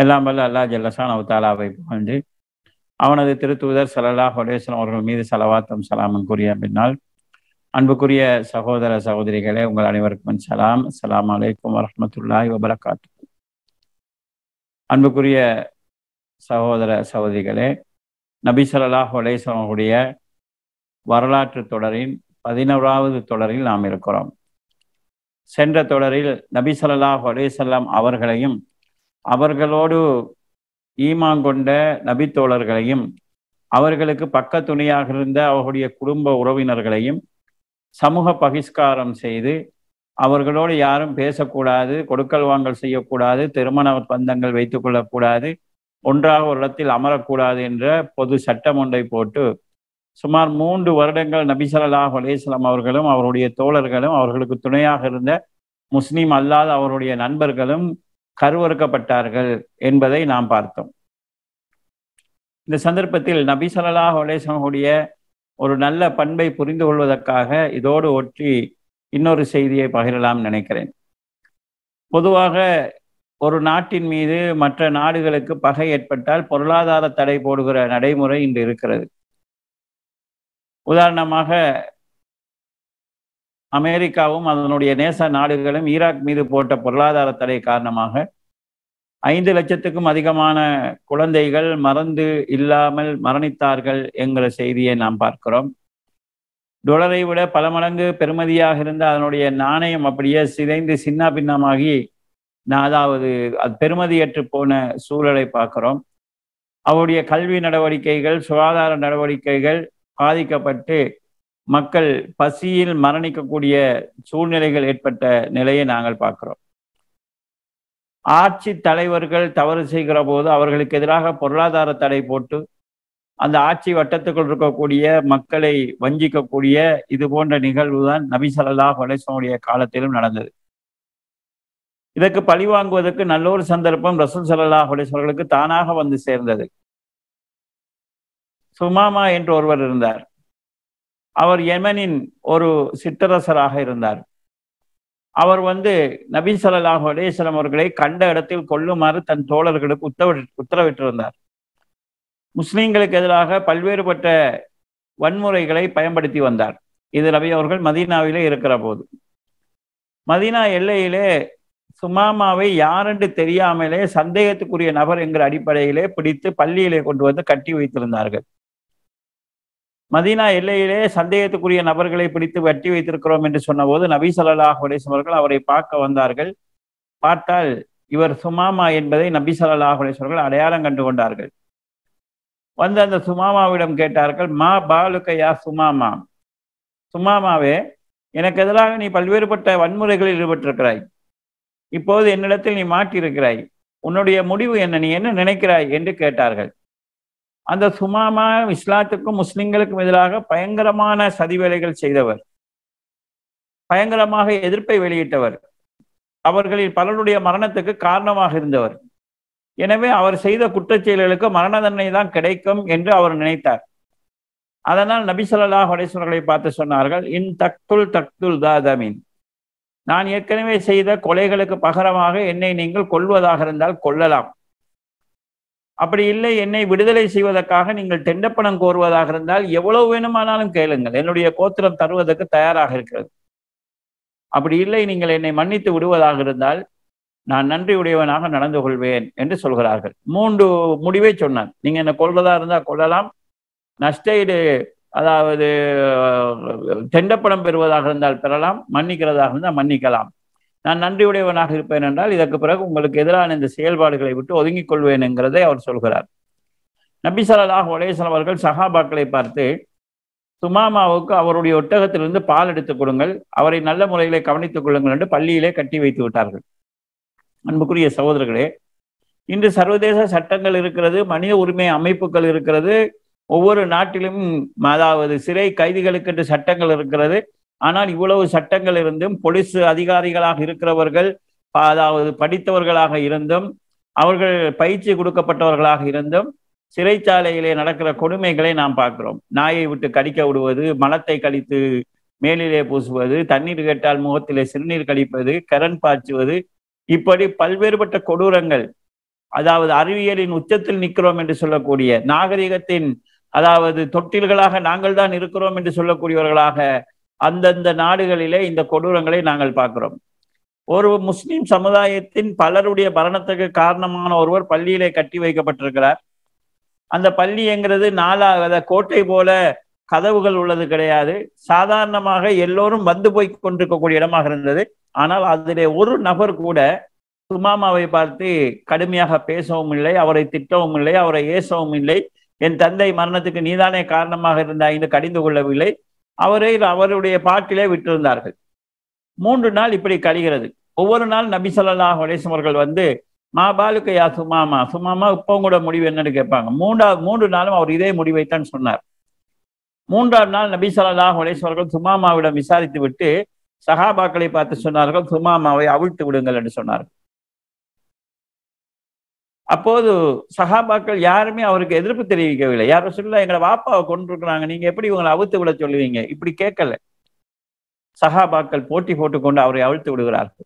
எல்லாம் வல்ல அல்லா ஜல்லசான் அவத்தாலாவை புகழ்ந்து அவனது திருத்தூதர் சலல்லாஹ் ஒடேசன் அவர்கள் மீது சலவாத்தம் சலாமன் கூறிய பின்னால் அன்புக்குரிய சகோதர சகோதரிகளே உங்கள் அனைவருக்கும் சலாம் அஸ்லாம் அலைக்கும் வரமத்துல்லாஹி வபரகாத்து அன்புக்குரிய சகோதர சகோதரிகளே நபி சல்லாஹ் ஒடேசன் அவர்களுடைய வரலாற்று தொடரின் பதினோராவது தொடரில் நாம் இருக்கிறோம் சென்ற தொடரில் நபி சல்லாஹ் அலேசல்லாம் அவர்களையும் அவர்களோடு ஈமாங்கொண்ட நபித்தோழர்களையும் அவர்களுக்கு பக்க துணையாக இருந்த அவர்களுடைய குடும்ப உறவினர்களையும் சமூக பகிஷ்காரம் செய்து அவர்களோடு யாரும் பேசக்கூடாது கொடுக்கல் வாங்கல் செய்யக்கூடாது திருமண பந்தங்கள் வைத்துக் கொள்ளக்கூடாது ஒன்றாக ஒரு இடத்தில் அமரக்கூடாது என்ற பொது சட்டம் ஒன்றை போட்டு சுமார் மூன்று வருடங்கள் நபிசல்லாஹ் அலேஸ்லாம் அவர்களும் அவருடைய தோழர்களும் அவர்களுக்கு துணையாக இருந்த முஸ்லீம் அல்லாத அவருடைய நண்பர்களும் கருவறுக்கப்பட்டார்கள் என்பதை நாம் பார்த்தோம் இந்த சந்தர்ப்பத்தில் நபி சல்லாஹ் அலேஸ்லமுடைய ஒரு நல்ல பண்பை புரிந்து கொள்வதற்காக இதோடு ஒற்றி இன்னொரு செய்தியை பகிரலாம் நினைக்கிறேன் பொதுவாக ஒரு நாட்டின் மீது மற்ற நாடுகளுக்கு பகை ஏற்பட்டால் பொருளாதார தடை போடுகிற நடைமுறை இன்று இருக்கிறது உதாரணமாக அமெரிக்காவும் அதனுடைய நேச நாடுகளும் ஈராக் மீது போட்ட பொருளாதார தடை காரணமாக ஐந்து லட்சத்துக்கும் அதிகமான குழந்தைகள் மறந்து இல்லாமல் மரணித்தார்கள் என்கிற செய்தியை நாம் பார்க்கிறோம் டொலரை விட பல மடங்கு பெருமதியாக இருந்த அதனுடைய நாணயம் அப்படியே சிதைந்து சின்ன பின்னமாகி அதாவது அது பெருமதியற்று போன சூழலை பார்க்கிறோம் அவருடைய கல்வி நடவடிக்கைகள் சுகாதார நடவடிக்கைகள் பாதிக்கப்பட்டு மக்கள் பசியில் மரணிக்கக்கூடிய சூழ்நிலைகள் ஏற்பட்ட நிலையை நாங்கள் பார்க்கிறோம் ஆட்சி தலைவர்கள் தவறு செய்கிற போது அவர்களுக்கு எதிராக பொருளாதார தடை போட்டு அந்த ஆட்சி வட்டத்துக்குள் இருக்கக்கூடிய மக்களை வஞ்சிக்கக்கூடிய இது போன்ற நிகழ்வு தான் நபி சல்லாஹ் அலேசனுடைய காலத்திலும் நடந்தது இதற்கு பழி வாங்குவதற்கு நல்ல ஒரு சந்தர்ப்பம் ரசூல் சல்லாஹ் அலேஸ்வர்களுக்கு தானாக வந்து சேர்ந்தது சுமாமா என்று ஒருவர் இருந்தார் அவர் யமனின் ஒரு சிற்றரசராக இருந்தார் அவர் வந்து நபி சல்லாஹூ அலேஸ்லம் அவர்களை கண்ட இடத்தில் கொல்லுமாறு தன் தோழர்களுக்கு உத்தரவி உத்தரவிட்டிருந்தார் முஸ்லீம்களுக்கு எதிராக பல்வேறுபட்ட வன்முறைகளை பயன்படுத்தி வந்தார் இது நபி அவர்கள் மதீனாவிலே இருக்கிற போது மதீனா எல்லையிலே சுமாமாவை யாரென்று தெரியாமலே சந்தேகத்துக்குரிய நபர் என்கிற அடிப்படையிலே பிடித்து பள்ளியிலே கொண்டு வந்து கட்டி வைத்திருந்தார்கள் மதீனா எல்லையிலே சந்தேகத்துக்குரிய நபர்களை பிடித்து வெட்டி வைத்திருக்கிறோம் என்று சொன்னபோது நபி சல்லாஹ் அலேஸ்வர்கள் அவரை பார்க்க வந்தார்கள் பார்த்தால் இவர் சுமாமா என்பதை நபி சல்லாஹ் அலேஸ்வர்கள் அடையாளம் கண்டு கொண்டார்கள் வந்து அந்த சுமாமாவிடம் கேட்டார்கள் மா பாலுக்கையா சுமாமா சுமாமாவே எனக்கு எதிராக நீ பல்வேறுபட்ட வன்முறைகளில் ஈடுபட்டிருக்கிறாய் இப்போது என்னிடத்தில் நீ மாட்டியிருக்கிறாய் உன்னுடைய முடிவு என்ன நீ என்ன நினைக்கிறாய் என்று கேட்டார்கள் அந்த சுமாமா இஸ்லாத்துக்கும் முஸ்லிம்களுக்கும் எதிராக பயங்கரமான சதி வேலைகள் செய்தவர் பயங்கரமாக எதிர்ப்பை வெளியிட்டவர் அவர்களில் பலருடைய மரணத்துக்கு காரணமாக இருந்தவர் எனவே அவர் செய்த குற்றச்செயல்களுக்கு மரண தண்டனை தான் கிடைக்கும் என்று அவர் நினைத்தார் அதனால் நபி சொல்லாஹ் அலேஸ்வர்களை பார்த்து சொன்னார்கள் இன் தக்துல் தக்துல் தாதமீன் நான் ஏற்கனவே செய்த கொலைகளுக்கு பகரமாக என்னை நீங்கள் கொள்வதாக இருந்தால் கொள்ளலாம் அப்படி இல்லை என்னை விடுதலை செய்வதற்காக நீங்கள் தெண்டப்பணம் கோருவதாக இருந்தால் எவ்வளவு வேணுமானாலும் கேளுங்கள் என்னுடைய கோத்திரம் தருவதற்கு தயாராக இருக்கிறது அப்படி இல்லை நீங்கள் என்னை மன்னித்து விடுவதாக இருந்தால் நான் நன்றி உடையவனாக நடந்து கொள்வேன் என்று சொல்கிறார்கள் மூன்று முடிவை சொன்னார் நீங்க என்ன கொள்வதா இருந்தால் கொள்ளலாம் நஷ்டஈடு அதாவது தெண்டப்படம் பெறுவதாக இருந்தால் பெறலாம் மன்னிக்கிறதாக இருந்தால் மன்னிக்கலாம் நான் நன்றியுடையவனாக இருப்பேன் என்றால் இதற்கு பிறகு உங்களுக்கு எதிரான இந்த செயல்பாடுகளை விட்டு ஒதுங்கிக் கொள்வேன் என்கிறதை அவர் சொல்கிறார் நபி சல்லாஹ் ஒலேசன் அவர்கள் சஹாபாக்களை பார்த்து சுமாமாவுக்கு அவருடைய ஒட்டகத்திலிருந்து பால் எடுத்துக் கொடுங்கள் அவரை நல்ல முறையிலே கவனித்துக் கொள்ளுங்கள் என்று பள்ளியிலே கட்டி வைத்து விட்டார்கள் அன்புக்குரிய சகோதரர்களே இன்று சர்வதேச சட்டங்கள் இருக்கிறது மனித உரிமை அமைப்புகள் இருக்கிறது ஒவ்வொரு நாட்டிலும் அதாவது சிறை கைதிகளுக்கு என்று சட்டங்கள் இருக்கிறது ஆனால் இவ்வளவு சட்டங்கள் இருந்தும் போலீஸ் அதிகாரிகளாக இருக்கிறவர்கள் அதாவது படித்தவர்களாக இருந்தும் அவர்கள் பயிற்சி கொடுக்கப்பட்டவர்களாக இருந்தும் சிறைச்சாலையிலே நடக்கிற கொடுமைகளை நாம் பார்க்கிறோம் நாயை விட்டு கடிக்க விடுவது மலத்தை கழித்து மேலிலே பூசுவது தண்ணீர் கேட்டால் முகத்திலே சிறுநீர் கழிப்பது கரண் பாய்ச்சுவது இப்படி பல்வேறுபட்ட கொடூரங்கள் அதாவது அறிவியலின் உச்சத்தில் நிற்கிறோம் என்று சொல்லக்கூடிய நாகரிகத்தின் அதாவது தொட்டில்களாக நாங்கள் தான் இருக்கிறோம் என்று சொல்லக்கூடியவர்களாக அந்தந்த நாடுகளிலே இந்த கொடூரங்களை நாங்கள் பார்க்கிறோம் ஒரு முஸ்லிம் சமுதாயத்தின் பலருடைய மரணத்துக்கு காரணமான ஒருவர் பள்ளியிலே கட்டி வைக்கப்பட்டிருக்கிறார் அந்த பள்ளி என்கிறது நாலா கோட்டை போல கதவுகள் உள்ளது கிடையாது சாதாரணமாக எல்லோரும் வந்து போய் கொண்டிருக்கக்கூடிய இடமாக இருந்தது ஆனால் அதிலே ஒரு நபர் கூட சுமாமாவை பார்த்து கடுமையாக பேசவும் இல்லை அவரை திட்டவும் இல்லை அவரை ஏசவும் இல்லை என் தந்தை மரணத்துக்கு நீதானே காரணமாக இருந்தாய் என்று கடிந்து கொள்ளவில்லை அவரை அவருடைய பாட்டிலே விட்டிருந்தார்கள் மூன்று நாள் இப்படி கழிகிறது ஒவ்வொரு நாள் நபி சொல்லாஹ் அலேசம் அவர்கள் வந்து மா பாலுக்கு யா சுமாமா சுமாமா இப்போ கூட முடிவு என்னன்னு கேட்பாங்க மூன்றாவது மூன்று நாளும் அவர் இதே முடிவைத்தான் சொன்னார் மூன்றாம் நாள் நபி சொல்லாஹ் அலேஸ்வர்கள் சுமாமாவிடம் விசாரித்து விட்டு சஹாபாக்களை பார்த்து சொன்னார்கள் சுமாமாவை அவிழ்த்து விடுங்கள் என்று சொன்னார்கள் அப்போது சஹாபாக்கள் யாருமே அவருக்கு எதிர்ப்பு தெரிவிக்கவில்லை யாரும் சொல்ல எங்களை வாப்பாவை கொண்டிருக்கிறாங்க நீங்க எப்படி இவங்களை அவிழ்த்து விட சொல்லுவீங்க இப்படி கேட்கல சஹாபாக்கள் போட்டி போட்டுக்கொண்டு அவரை அவிழ்த்து விடுகிறார்கள்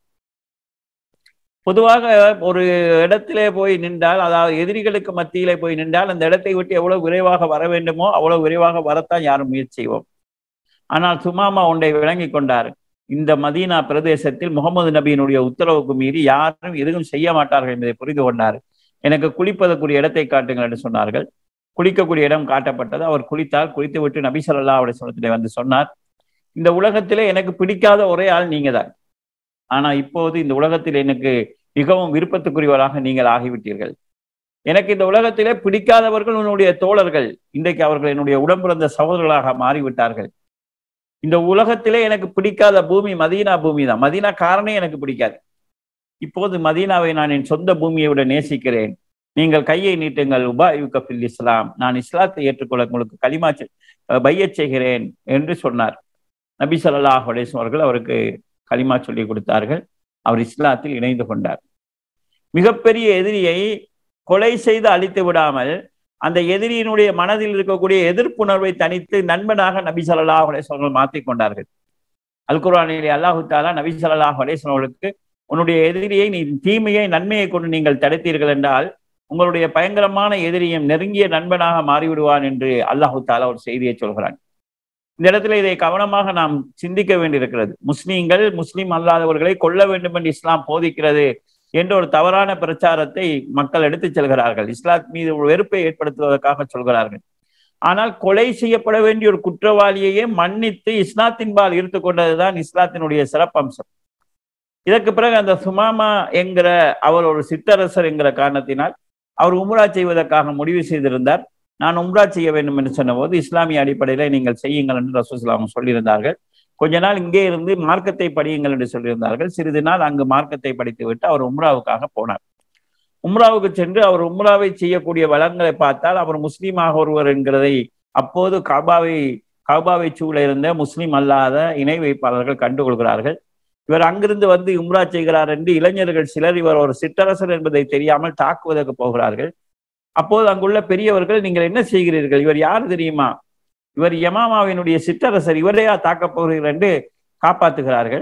பொதுவாக ஒரு இடத்திலே போய் நின்றால் அதாவது எதிரிகளுக்கு மத்தியிலே போய் நின்றால் அந்த இடத்தை விட்டு எவ்வளவு விரைவாக வர வேண்டுமோ அவ்வளவு விரைவாக வரத்தான் யாரும் முயற்சி செய்வோம் ஆனால் சுமாமா ஒன்றை விளங்கி கொண்டார் இந்த மதீனா பிரதேசத்தில் முகமது நபியினுடைய உத்தரவுக்கு மீறி யாரும் எதுவும் செய்ய மாட்டார்கள் என்பதை புரிந்து கொண்டார் எனக்கு குளிப்பதற்குரிய இடத்தை காட்டுங்கள் என்று சொன்னார்கள் குளிக்கக்கூடிய இடம் காட்டப்பட்டது அவர் குளித்தால் குளித்து விட்டு நபி சொல்லா அவருடைய சொல்லத்திலே வந்து சொன்னார் இந்த உலகத்திலே எனக்கு பிடிக்காத ஒரே ஆள் நீங்க தான் ஆனா இப்போது இந்த உலகத்தில் எனக்கு மிகவும் விருப்பத்துக்குரியவராக நீங்கள் ஆகிவிட்டீர்கள் எனக்கு இந்த உலகத்திலே பிடிக்காதவர்கள் உன்னுடைய தோழர்கள் இன்றைக்கு அவர்கள் என்னுடைய உடம்பிறந்த சகோதரர்களாக மாறிவிட்டார்கள் இந்த உலகத்திலே எனக்கு பிடிக்காத பூமி மதீனா பூமி தான் மதீனா காரணே எனக்கு பிடிக்காது இப்போது மதீனாவை நான் என் சொந்த பூமியை விட நேசிக்கிறேன் நீங்கள் கையை நீட்டுங்கள் உபா யுகஃபில் இஸ்லாம் நான் இஸ்லாத்தை ஏற்றுக்கொள்ள உங்களுக்கு களிமா பையச் செய்கிறேன் என்று சொன்னார் நபி சொல்லாஹ் அலேஸ்வம் அவர்கள் அவருக்கு களிமா சொல்லி கொடுத்தார்கள் அவர் இஸ்லாத்தில் இணைந்து கொண்டார் மிகப்பெரிய எதிரியை கொலை செய்து அழித்து விடாமல் அந்த எதிரியினுடைய மனதில் இருக்கக்கூடிய எதிர்ப்புணர்வை தனித்து நண்பனாக நபி சல்லாஹ் அலேஸ்வர்கள் மாற்றி கொண்டார்கள் அல் குரானிலே அல்லாஹு தாலா நபி சல்லாஹ் அலேஸ்வர்களுக்கு உன்னுடைய எதிரியை நீ தீமையை நன்மையை கொண்டு நீங்கள் தடுத்தீர்கள் என்றால் உங்களுடைய பயங்கரமான எதிரியும் நெருங்கிய நண்பனாக மாறிவிடுவான் என்று அல்லாஹு தாலா ஒரு செய்தியை சொல்கிறான் இந்த இடத்துல இதை கவனமாக நாம் சிந்திக்க வேண்டியிருக்கிறது முஸ்லீம்கள் முஸ்லீம் அல்லாதவர்களை கொல்ல வேண்டும் என்று இஸ்லாம் போதிக்கிறது என்ற ஒரு தவறான பிரச்சாரத்தை மக்கள் எடுத்துச் செல்கிறார்கள் இஸ்லாத் மீது ஒரு வெறுப்பை ஏற்படுத்துவதற்காக சொல்கிறார்கள் ஆனால் கொலை செய்யப்பட வேண்டிய ஒரு குற்றவாளியையே மன்னித்து இஸ்லாத்தின்பால் ஈர்த்து கொண்டதுதான் இஸ்லாத்தினுடைய சிறப்பம்சம் இதற்கு பிறகு அந்த சுமாமா என்கிற அவர் ஒரு சித்தரசர் என்கிற காரணத்தினால் அவர் உம்ரா செய்வதற்காக முடிவு செய்திருந்தார் நான் உம்ரா செய்ய வேண்டும் என்று சொன்னபோது இஸ்லாமிய அடிப்படையில் நீங்கள் செய்யுங்கள் என்று ரசூஸ்லாம் சொல்லியிருந்தார்கள் கொஞ்ச நாள் இங்கே இருந்து மார்க்கத்தை படியுங்கள் என்று சொல்லியிருந்தார்கள் சிறிது நாள் அங்கு மார்க்கத்தை படித்து விட்டு அவர் உம்ராவுக்காக போனார் உம்ராவுக்கு சென்று அவர் உம்ராவை செய்யக்கூடிய வளங்களை பார்த்தால் அவர் முஸ்லீமாக ஒருவர் என்கிறதை அப்போது கபாவை கபாவை சூழ இருந்த முஸ்லீம் அல்லாத இணை வைப்பாளர்கள் கண்டுகொள்கிறார்கள் இவர் அங்கிருந்து வந்து உம்ரா செய்கிறார் என்று இளைஞர்கள் சிலர் இவர் ஒரு சிற்றரசர் என்பதை தெரியாமல் தாக்குவதற்கு போகிறார்கள் அப்போது அங்குள்ள பெரியவர்கள் நீங்கள் என்ன செய்கிறீர்கள் இவர் யார் தெரியுமா இவர் யமாமாவினுடைய சிற்றரசர் இவரையா தாக்கப் போகிறீர்கள் என்று காப்பாற்றுகிறார்கள்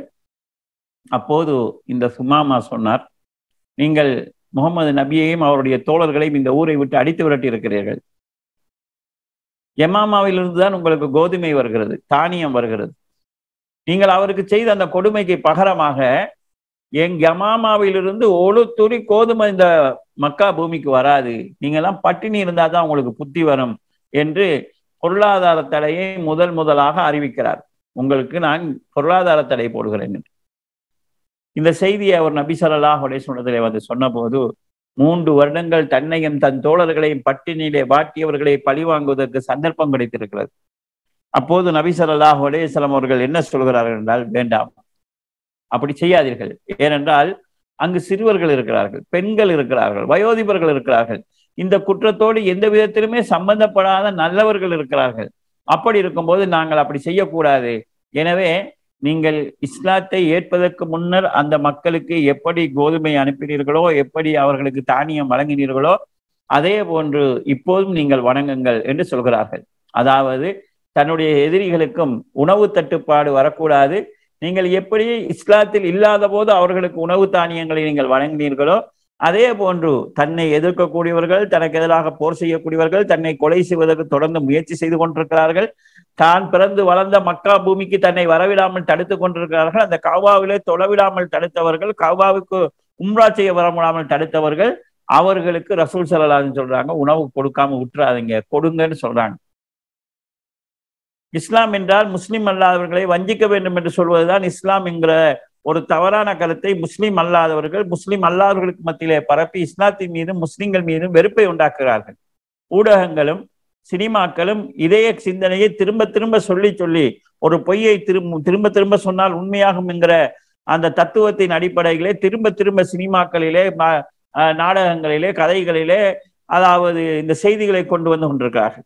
அப்போது இந்த சுமாமா சொன்னார் நீங்கள் முகமது நபியையும் அவருடைய தோழர்களையும் இந்த ஊரை விட்டு அடித்து விரட்டி இருக்கிறீர்கள் யமாமாவிலிருந்து தான் உங்களுக்கு கோதுமை வருகிறது தானியம் வருகிறது நீங்கள் அவருக்கு செய்த அந்த கொடுமைக்கு பகரமாக எங் யமாமாவிலிருந்து ஒரு துளி கோதுமை இந்த மக்கா பூமிக்கு வராது நீங்கெல்லாம் பட்டினி இருந்தா தான் உங்களுக்கு புத்தி வரும் என்று பொருளாதார தடையை முதல் முதலாக அறிவிக்கிறார் உங்களுக்கு நான் பொருளாதார தடை போடுகிறேன் இந்த செய்தியை அவர் நபி சல்லாஹ் சொன்னதிலே வந்து சொன்னபோது மூன்று வருடங்கள் தன்னையும் தன் தோழர்களையும் பட்டினியிலே வாட்டியவர்களை பழிவாங்குவதற்கு சந்தர்ப்பம் கிடைத்திருக்கிறது அப்போது நபி சல்லாஹ் அலேஸ்லாம் அவர்கள் என்ன சொல்கிறார்கள் என்றால் வேண்டாம் அப்படி செய்யாதீர்கள் ஏனென்றால் அங்கு சிறுவர்கள் இருக்கிறார்கள் பெண்கள் இருக்கிறார்கள் வயோதிபர்கள் இருக்கிறார்கள் இந்த குற்றத்தோடு எந்த விதத்திலுமே சம்பந்தப்படாத நல்லவர்கள் இருக்கிறார்கள் அப்படி இருக்கும்போது நாங்கள் அப்படி செய்யக்கூடாது எனவே நீங்கள் இஸ்லாத்தை ஏற்பதற்கு முன்னர் அந்த மக்களுக்கு எப்படி கோதுமை அனுப்பினீர்களோ எப்படி அவர்களுக்கு தானியம் வழங்கினீர்களோ அதே போன்று இப்போதும் நீங்கள் வணங்குங்கள் என்று சொல்கிறார்கள் அதாவது தன்னுடைய எதிரிகளுக்கும் உணவு தட்டுப்பாடு வரக்கூடாது நீங்கள் எப்படி இஸ்லாத்தில் இல்லாத போது அவர்களுக்கு உணவு தானியங்களை நீங்கள் வழங்கினீர்களோ அதே போன்று தன்னை எதிர்க்கக்கூடியவர்கள் தனக்கு எதிராக போர் செய்யக்கூடியவர்கள் தன்னை கொலை செய்வதற்கு தொடர்ந்து முயற்சி செய்து கொண்டிருக்கிறார்கள் தான் பிறந்து வளர்ந்த மக்கா பூமிக்கு தன்னை வரவிடாமல் தடுத்து கொண்டிருக்கிறார்கள் அந்த காவாவிலே தொலைவிடாமல் தடுத்தவர்கள் காவாவுக்கு உம்ரா செய்ய வரவிடாமல் தடுத்தவர்கள் அவர்களுக்கு ரசூல் சலான்னு சொல்றாங்க உணவு கொடுக்காம விட்டுறாதீங்க கொடுங்கன்னு சொல்றாங்க இஸ்லாம் என்றால் முஸ்லிம் அல்லாதவர்களை வஞ்சிக்க வேண்டும் என்று சொல்வதுதான் இஸ்லாம் என்கிற ஒரு தவறான கருத்தை முஸ்லிம் அல்லாதவர்கள் முஸ்லிம் அல்லாதவர்களுக்கு மத்தியிலே பரப்பி இஸ்லாத்தின் மீதும் முஸ்லிம்கள் மீதும் வெறுப்பை உண்டாக்குகிறார்கள் ஊடகங்களும் சினிமாக்களும் இதய சிந்தனையை திரும்ப திரும்ப சொல்லி சொல்லி ஒரு பொய்யை திரும்ப திரும்ப திரும்ப சொன்னால் உண்மையாகும் என்கிற அந்த தத்துவத்தின் அடிப்படையிலே திரும்ப திரும்ப சினிமாக்களிலே நாடகங்களிலே கதைகளிலே அதாவது இந்த செய்திகளை கொண்டு வந்து கொண்டிருக்கிறார்கள்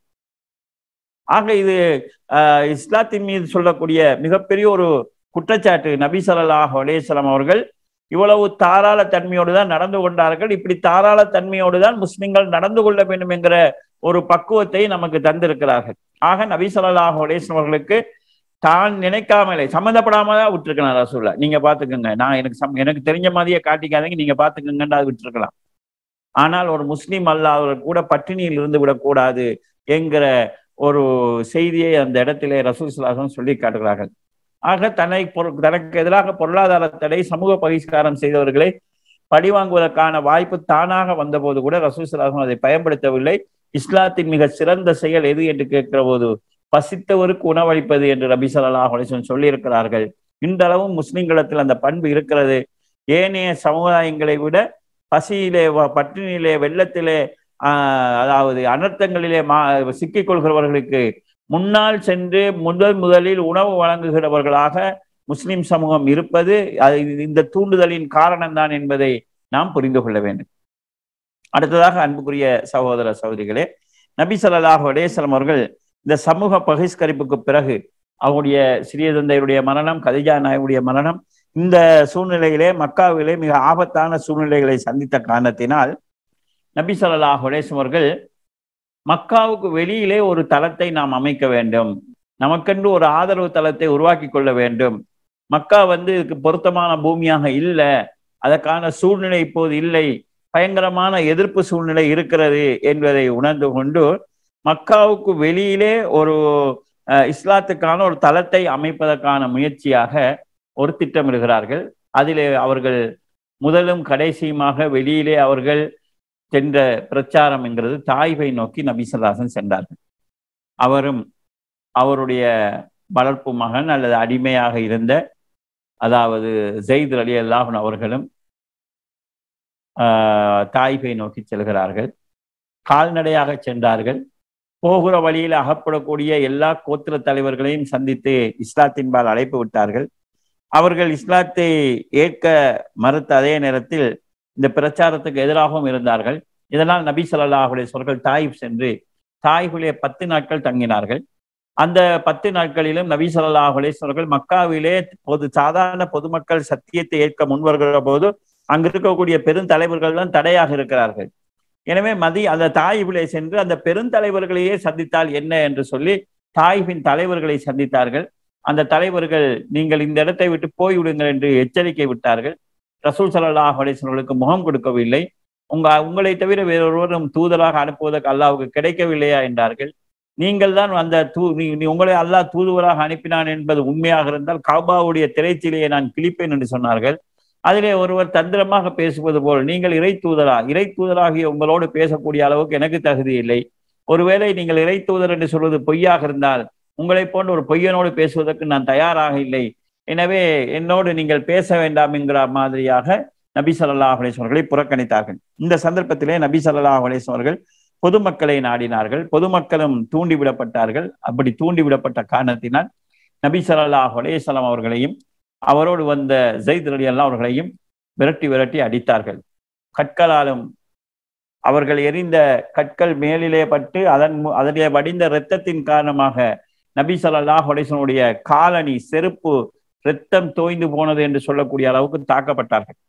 ஆக இது இஸ்லாத்தின் மீது சொல்லக்கூடிய மிகப்பெரிய ஒரு குற்றச்சாட்டு நபி சல்லாஹ் அலேஸ்லாம் அவர்கள் இவ்வளவு தாராள தன்மையோடு தான் நடந்து கொண்டார்கள் இப்படி தாராள தன்மையோடு தான் முஸ்லிம்கள் நடந்து கொள்ள வேண்டும் என்கிற ஒரு பக்குவத்தை நமக்கு தந்திருக்கிறார்கள் ஆக நபி சொல்லாஹ் அலேஸ்லாம் அவர்களுக்கு தான் நினைக்காமலே சம்மந்தப்படாம தான் விட்டுருக்கலாம் ரசூல்லா நீங்க பாத்துக்கோங்க நான் எனக்கு சம் எனக்கு தெரிஞ்ச மாதிரியே காட்டிக்காதீங்க நீங்க பாத்துக்கோங்கன்னு அது விட்டுருக்கலாம் ஆனால் ஒரு முஸ்லீம் அல்லாதவர் கூட பட்டினியில் இருந்து விடக்கூடாது என்கிற ஒரு செய்தியை அந்த இடத்திலே ரசூல் சுல்லாசம் சொல்லி காட்டுகிறார்கள் ஆக தன்னை தனக்கு எதிராக பொருளாதார தடை சமூக பகிஷ்காரம் செய்தவர்களை பழிவாங்குவதற்கான வாய்ப்பு தானாக வந்தபோது கூட ரசூல் சுல்லாசம் அதை பயன்படுத்தவில்லை இஸ்லாத்தின் மிக சிறந்த செயல் எது என்று கேட்கிற போது பசித்தவருக்கு உணவளிப்பது என்று ரபி சல்லாஹ் அலிசன் சொல்லியிருக்கிறார்கள் இன்றளவும் முஸ்லிம்களிடத்தில் அந்த பண்பு இருக்கிறது ஏனைய சமுதாயங்களை விட பசியிலே பட்டினியிலே வெள்ளத்திலே அதாவது அனர்த்தங்களிலே மா சிக்கிக் கொள்கிறவர்களுக்கு முன்னால் சென்று முதல் முதலில் உணவு வழங்குகிறவர்களாக முஸ்லிம் சமூகம் இருப்பது அது இந்த தூண்டுதலின் காரணம்தான் என்பதை நாம் புரிந்து கொள்ள வேண்டும் அடுத்ததாக அன்புக்குரிய சகோதர சகோதரிகளே நபி சல்லாஹ் அலேஸ்லம் அவர்கள் இந்த சமூக பகிஷ்கரிப்புக்கு பிறகு அவருடைய சிறிய தந்தையுடைய மரணம் கதிஜா நாயுடைய மரணம் இந்த சூழ்நிலையிலே மக்காவிலே மிக ஆபத்தான சூழ்நிலைகளை சந்தித்த காரணத்தினால் நபி சொல்லாஹ் உலேசம் அவர்கள் மக்காவுக்கு வெளியிலே ஒரு தளத்தை நாம் அமைக்க வேண்டும் நமக்கென்று ஒரு ஆதரவு தளத்தை உருவாக்கி கொள்ள வேண்டும் மக்கா வந்து இதுக்கு பொருத்தமான பூமியாக இல்லை அதற்கான சூழ்நிலை இப்போது இல்லை பயங்கரமான எதிர்ப்பு சூழ்நிலை இருக்கிறது என்பதை உணர்ந்து கொண்டு மக்காவுக்கு வெளியிலே ஒரு இஸ்லாத்துக்கான ஒரு தளத்தை அமைப்பதற்கான முயற்சியாக ஒரு திட்டமிடுகிறார்கள் அதிலே அவர்கள் முதலும் கடைசியுமாக வெளியிலே அவர்கள் சென்ற பிரச்சாரம் என்கிறது தாய்வை நோக்கி நபிசல்லாசன் சென்றார்கள் அவரும் அவருடைய வளர்ப்பு மகன் அல்லது அடிமையாக இருந்த அதாவது ஜெயித் அலி அல்லாஹன் அவர்களும் தாய்வை நோக்கி செல்கிறார்கள் கால்நடையாக சென்றார்கள் போகிற வழியில் அகப்படக்கூடிய எல்லா கோத்திர தலைவர்களையும் சந்தித்து இஸ்லாத்தின்பால் அழைப்பு விட்டார்கள் அவர்கள் இஸ்லாத்தை ஏற்க மறுத்த அதே நேரத்தில் இந்த பிரச்சாரத்துக்கு எதிராகவும் இருந்தார்கள் இதனால் நபி சல்லாஹ் அலிஸ்வர்கள் தாயிப் சென்று தாய்குலே பத்து நாட்கள் தங்கினார்கள் அந்த பத்து நாட்களிலும் நபி சல்லாஹ் அலிஸ்வர்கள் மக்காவிலே பொது சாதாரண பொதுமக்கள் சத்தியத்தை ஏற்க முன்வருகிற போது அங்கு இருக்கக்கூடிய பெருந்தலைவர்கள் தான் தடையாக இருக்கிறார்கள் எனவே மதி அந்த தாயிபிலே சென்று அந்த பெருந்தலைவர்களையே சந்தித்தால் என்ன என்று சொல்லி தாயிபின் தலைவர்களை சந்தித்தார்கள் அந்த தலைவர்கள் நீங்கள் இந்த இடத்தை விட்டு போய்விடுங்கள் என்று எச்சரிக்கை விட்டார்கள் ரசூல் சல்லாஹ் அலிஸ்வர்களுக்கு முகம் கொடுக்கவில்லை உங்க உங்களை தவிர வேறொருவரும் தூதராக அனுப்புவதற்கு அல்லாவுக்கு கிடைக்கவில்லையா என்றார்கள் நீங்கள் தான் அந்த தூ நீ உங்களை அல்லாஹ் தூதுவராக அனுப்பினான் என்பது உண்மையாக இருந்தால் காபாவுடைய திரைச்சிலையை நான் கிழிப்பேன் என்று சொன்னார்கள் அதிலே ஒருவர் தந்திரமாக பேசுவது போல் நீங்கள் இறை தூதரா இறை தூதராகிய உங்களோடு பேசக்கூடிய அளவுக்கு எனக்கு தகுதி இல்லை ஒருவேளை நீங்கள் இறை தூதர் என்று சொல்வது பொய்யாக இருந்தால் உங்களை போன்ற ஒரு பொய்யனோடு பேசுவதற்கு நான் தயாராக இல்லை எனவே என்னோடு நீங்கள் பேச வேண்டாம் என்கிற மாதிரியாக நபி சல்லாஹ் அலேஸ்வர்களை புறக்கணித்தார்கள் இந்த சந்தர்ப்பத்திலே நபி சல்லாஹ் அலேஸ்வர்கள் பொதுமக்களை நாடினார்கள் பொதுமக்களும் தூண்டிவிடப்பட்டார்கள் அப்படி தூண்டிவிடப்பட்ட காரணத்தினால் நபி சல்லாஹ் அலேஸ்லாம் அவர்களையும் அவரோடு வந்த ஜெயித் அலி அல்லா அவர்களையும் விரட்டி விரட்டி அடித்தார்கள் கற்களாலும் அவர்கள் எரிந்த கற்கள் மேலிலே பட்டு அதன் அதிலே வடிந்த இரத்தத்தின் காரணமாக நபி சல்லாஹ் அலேசனுடைய காலணி செருப்பு இரத்தம் தோய்ந்து போனது என்று சொல்லக்கூடிய அளவுக்கு தாக்கப்பட்டார்கள்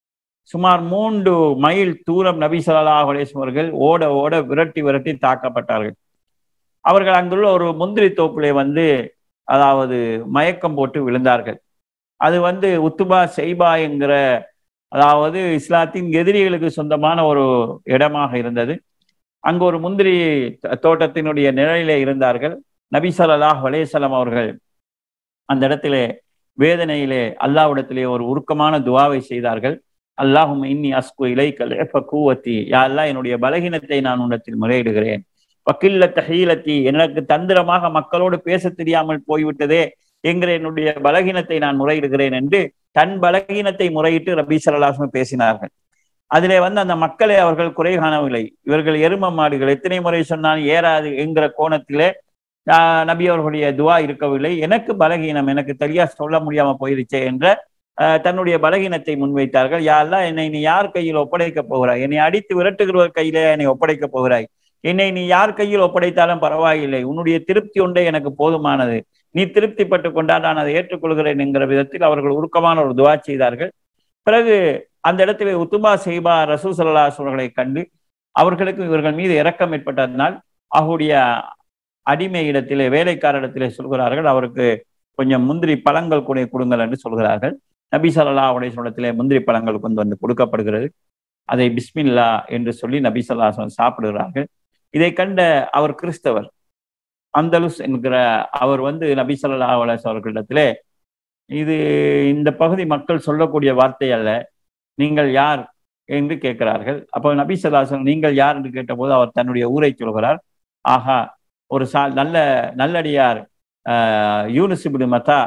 சுமார் மூன்று மைல் தூரம் நபி சல்லாஹ் அலேஸ்லம் அவர்கள் ஓட ஓட விரட்டி விரட்டி தாக்கப்பட்டார்கள் அவர்கள் அங்குள்ள ஒரு முந்திரி தோப்பிலே வந்து அதாவது மயக்கம் போட்டு விழுந்தார்கள் அது வந்து உத்துபா செய்பா என்கிற அதாவது இஸ்லாத்தின் எதிரிகளுக்கு சொந்தமான ஒரு இடமாக இருந்தது அங்கு ஒரு முந்திரி தோட்டத்தினுடைய நிழலிலே இருந்தார்கள் நபி ஸல்லல்லாஹு அலைஹி வஸல்லம் அவர்கள் அந்த இடத்திலே வேதனையிலே அல்லாஹ்விடத்திலே ஒரு உருக்கமான துவாவை செய்தார்கள் அல்லாஹும் இன்னி அஸ்கு இலைக்கல் கூவத்தி யா அல்லாஹ் என்னுடைய பலகீனத்தை நான் உன்னத்தில் முறையிடுகிறேன் வக்கில்ல தஹீலத்தி எனக்கு தந்திரமாக மக்களோடு பேச தெரியாமல் போய்விட்டதே என்கிற என்னுடைய பலகீனத்தை நான் முறையிடுகிறேன் என்று தன் பலகீனத்தை முறையிட்டு ரபி சல்லாஹும் பேசினார்கள் அதிலே வந்து அந்த மக்களை அவர்கள் குறை காணவில்லை இவர்கள் எரும மாடுகள் எத்தனை முறை சொன்னால் ஏறாது என்கிற கோணத்திலே நபி அவர்களுடைய துவா இருக்கவில்லை எனக்கு பலகீனம் எனக்கு தெரியா சொல்ல முடியாம போயிருச்சே என்ற தன்னுடைய பலகீனத்தை முன்வைத்தார்கள் யாரெல்லாம் என்னை நீ யார் கையில் ஒப்படைக்க போகிறாய் என்னை அடித்து விரட்டுகிறவர் கையிலே என்னை ஒப்படைக்க போகிறாய் என்னை நீ யார் கையில் ஒப்படைத்தாலும் பரவாயில்லை உன்னுடைய திருப்தி ஒன்றே எனக்கு போதுமானது நீ திருப்திப்பட்டு கொண்டால் நான் அதை ஏற்றுக்கொள்கிறேன் என்கிற விதத்தில் அவர்கள் உருக்கமான ஒரு துவா செய்தார்கள் பிறகு அந்த இடத்திலே உத்துபா செய்பா ரசூ சல்லாஸ் அவர்களை கண்டு அவர்களுக்கு இவர்கள் மீது இரக்கம் ஏற்பட்டதனால் அவருடைய அடிமை இடத்திலே வேலைக்காரிடத்திலே சொல்கிறார்கள் அவருக்கு கொஞ்சம் முந்திரி பழங்கள் கூட கொடுங்கள் என்று சொல்கிறார்கள் நபி சல்லா உடைய சொல்லத்திலே முந்திரி பழங்கள் கொண்டு வந்து கொடுக்கப்படுகிறது அதை பிஸ்மில்லா என்று சொல்லி நபி சொல்லா சாப்பிடுகிறார்கள் இதை கண்ட அவர் கிறிஸ்தவர் அந்தலுஸ் என்கிற அவர் வந்து நபி சொல்லா அலஸ் அவர்களிடத்திலே இது இந்த பகுதி மக்கள் சொல்லக்கூடிய வார்த்தை அல்ல நீங்கள் யார் என்று கேட்கிறார்கள் அப்போ நபி சொல்லாசன் நீங்கள் யார் என்று கேட்டபோது அவர் தன்னுடைய ஊரை சொல்கிறார் ஆஹா ஒரு சா நல்ல நல்லடியார் யூனிசிபிடு மத்தா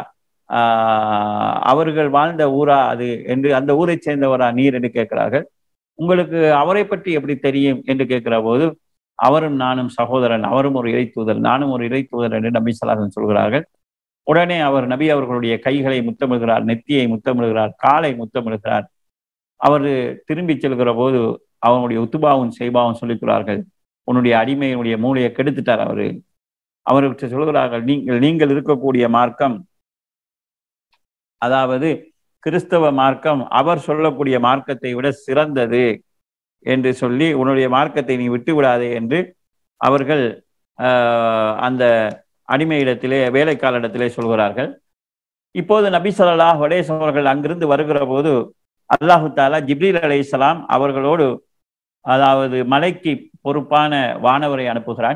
அவர்கள் வாழ்ந்த ஊரா அது என்று அந்த ஊரை சேர்ந்தவரா நீர் என்று கேட்கிறார்கள் உங்களுக்கு அவரை பற்றி எப்படி தெரியும் என்று கேட்கிற போது அவரும் நானும் சகோதரன் அவரும் ஒரு இறை தூதர் நானும் ஒரு இறை தூதர் என்று நபி சலாசன் சொல்கிறார்கள் உடனே அவர் நபி அவர்களுடைய கைகளை முத்தமிடுகிறார் நெத்தியை முத்தமிடுகிறார் காலை முத்தமிடுகிறார் அவர் திரும்பி செல்கிற போது அவனுடைய உத்துபாவும் செய்பாவும் சொல்லிக்கிறார்கள் உன்னுடைய அடிமையினுடைய மூளையை கெடுத்துட்டார் அவரு அவருக்கு சொல்கிறார்கள் நீங்கள் நீங்கள் இருக்கக்கூடிய மார்க்கம் அதாவது கிறிஸ்தவ மார்க்கம் அவர் சொல்லக்கூடிய மார்க்கத்தை விட சிறந்தது என்று சொல்லி உன்னுடைய மார்க்கத்தை நீ விட்டு விடாதே என்று அவர்கள் அந்த அடிமையிடத்திலே வேலைக்காலிடத்திலே சொல்கிறார்கள் இப்போது நபி சொல்லாஹ் வடேஸ் அவர்கள் அங்கிருந்து வருகிற போது அல்லாஹு தாலா ஜிப்ரீல் அலை இஸ்லாம் அவர்களோடு அதாவது மலைக்கு பொறுப்பான வானவரை அனுப்புகிறான்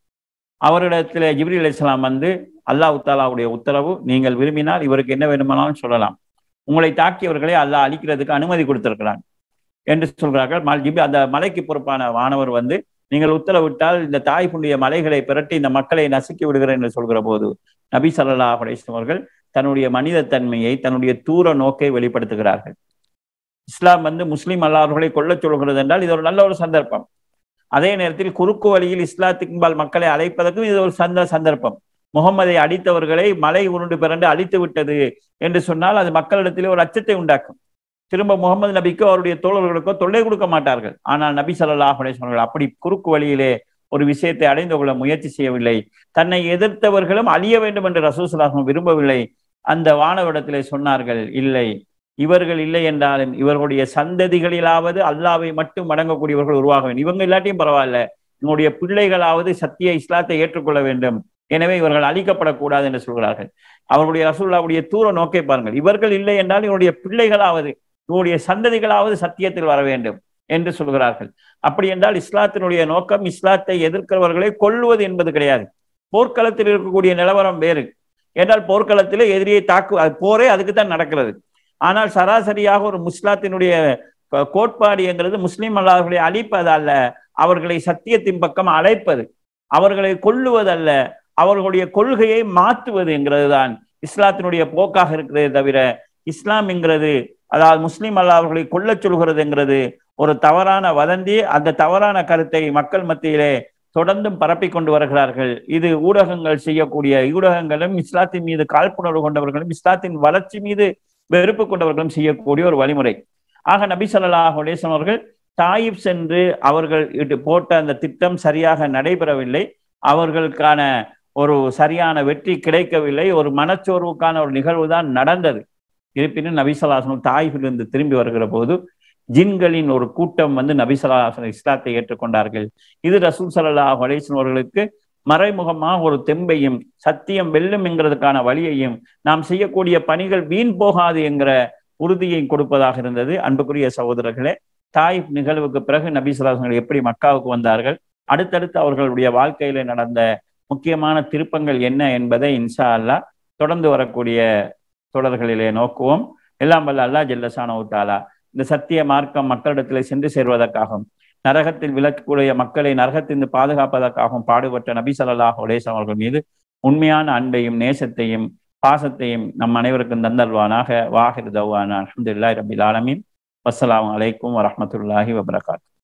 அவரிடத்தில் ஜிப்ரி அலி இஸ்லாம் வந்து அல்லாஹு தாலாவுடைய உத்தரவு நீங்கள் விரும்பினால் இவருக்கு என்ன வேண்டுமானாலும் சொல்லலாம் உங்களை தாக்கியவர்களை அல்லாஹ் அழிக்கிறதுக்கு அனுமதி கொடுத்திருக்கிறான் என்று சொல்கிறார்கள் மல் ஜிபி அந்த மலைக்கு பொறுப்பான வானவர் வந்து நீங்கள் உத்தரவிட்டால் இந்த தாய் புண்ணிய மலைகளை பிரட்டி இந்த மக்களை நசுக்கி விடுகிறேன் என்று சொல்கிற போது நபி சல்லா அலிஸ்லாம் அவர்கள் தன்னுடைய மனித தன்மையை தன்னுடைய தூர நோக்கை வெளிப்படுத்துகிறார்கள் இஸ்லாம் வந்து முஸ்லீம் அல்லாதவர்களை கொல்லச் சொல்கிறது என்றால் இது ஒரு நல்ல ஒரு சந்தர்ப்பம் அதே நேரத்தில் குறுக்கு வழியில் இஸ்லாத்தின்பால் மக்களை அழைப்பதற்கும் இது ஒரு சந்த சந்தர்ப்பம் முகம்மதை அடித்தவர்களை மலை உருண்டு பிறண்டு அழித்து விட்டது என்று சொன்னால் அது மக்களிடத்திலே ஒரு அச்சத்தை உண்டாக்கும் திரும்ப முகமது நபிக்கோ அவருடைய தோழர்களுக்கோ தொல்லை கொடுக்க மாட்டார்கள் ஆனால் நபி சல்லாஹ் அலேஸ்வர்கள் அப்படி குறுக்கு வழியிலே ஒரு விஷயத்தை அடைந்து கொள்ள முயற்சி செய்யவில்லை தன்னை எதிர்த்தவர்களும் அழிய வேண்டும் என்று ரசூசலாகம் விரும்பவில்லை அந்த வானவிடத்திலே சொன்னார்கள் இல்லை இவர்கள் இல்லை என்றாலும் இவர்களுடைய சந்ததிகளிலாவது அல்லாவை மட்டும் வணங்கக்கூடியவர்கள் உருவாக வேண்டும் இவங்க இல்லாட்டியும் பரவாயில்ல இவங்களுடைய பிள்ளைகளாவது சத்திய இஸ்லாத்தை ஏற்றுக்கொள்ள வேண்டும் எனவே இவர்கள் அழிக்கப்படக்கூடாது என்று சொல்கிறார்கள் அவர்களுடைய ரசூல்லாவுடைய தூர நோக்கை பாருங்கள் இவர்கள் இல்லை என்றால் இவருடைய பிள்ளைகளாவது இவருடைய சந்ததிகளாவது சத்தியத்தில் வர வேண்டும் என்று சொல்கிறார்கள் அப்படி என்றால் இஸ்லாத்தினுடைய நோக்கம் இஸ்லாத்தை எதிர்க்கிறவர்களை கொல்லுவது என்பது கிடையாது போர்க்களத்தில் இருக்கக்கூடிய நிலவரம் வேறு என்றால் போர்க்களத்திலே எதிரியை தாக்கு போரே அதுக்கு தான் நடக்கிறது ஆனால் சராசரியாக ஒரு முஸ்லாத்தினுடைய கோட்பாடு என்கிறது முஸ்லீம் அல்லாதவர்களை அழிப்பது அல்ல அவர்களை சத்தியத்தின் பக்கம் அழைப்பது அவர்களை கொல்லுவதல்ல அவர்களுடைய கொள்கையை மாற்றுவது என்கிறது தான் இஸ்லாத்தினுடைய போக்காக இருக்கிறதே தவிர இஸ்லாம் என்கிறது அதாவது முஸ்லீம் அல்லாதவர்களை கொல்லச் சொல்கிறது என்கிறது ஒரு தவறான வதந்தி அந்த தவறான கருத்தை மக்கள் மத்தியிலே தொடர்ந்தும் பரப்பி கொண்டு வருகிறார்கள் இது ஊடகங்கள் செய்யக்கூடிய ஊடகங்களும் இஸ்லாத்தின் மீது காழ்ப்புணர்வு கொண்டவர்களும் இஸ்லாத்தின் வளர்ச்சி மீது வெறுப்பு கொண்டவர்களும் செய்யக்கூடிய ஒரு வழிமுறை ஆக நபி சொல்லாஹ் அலேசன் அவர்கள் தாயிப் சென்று அவர்கள் போட்ட அந்த திட்டம் சரியாக நடைபெறவில்லை அவர்களுக்கான ஒரு சரியான வெற்றி கிடைக்கவில்லை ஒரு மனச்சோர்வுக்கான ஒரு நிகழ்வு தான் நடந்தது இருப்பினும் நபிசல்லாசனம் தாயிலிருந்து திரும்பி வருகிற போது ஜின்களின் ஒரு கூட்டம் வந்து நபிசல்லாசன் இஸ்லாத்தை ஏற்றுக்கொண்டார்கள் இது ரசூல் சல்லாஹ் அலேசன் அவர்களுக்கு மறைமுகமாக ஒரு தெம்பையும் சத்தியம் வெல்லும் என்கிறதுக்கான வழியையும் நாம் செய்யக்கூடிய பணிகள் வீண் போகாது என்கிற உறுதியை கொடுப்பதாக இருந்தது அன்புக்குரிய சகோதரர்களே தாயிப் நிகழ்வுக்கு பிறகு நபி சொல்லாசங்கள் எப்படி மக்காவுக்கு வந்தார்கள் அடுத்தடுத்து அவர்களுடைய வாழ்க்கையில நடந்த முக்கியமான திருப்பங்கள் என்ன என்பதை இன்ஷா அல்லா தொடர்ந்து வரக்கூடிய தொடர்களிலே நோக்குவோம் எல்லாம் வல்ல அல்லா ஜல்லசானோ தாலா இந்த சத்திய மார்க்கம் மக்களிடத்தில் சென்று சேர்வதற்காகவும் நரகத்தில் விளக்கக்கூடிய மக்களை நரகத்திலிருந்து பாதுகாப்பதற்காகவும் பாடுபட்ட நபி சல்லாஹ் உலேசம் அவர்கள் மீது உண்மையான அன்பையும் நேசத்தையும் பாசத்தையும் நம் அனைவருக்கும் தந்தல்வானாக வாஹிர் தவானா அஹமதுல்லாய் ரபில் ஆலமீன் வஸ்ஸலாம் அலைக்கும் வரமத்துல்லாஹி வபரகாத்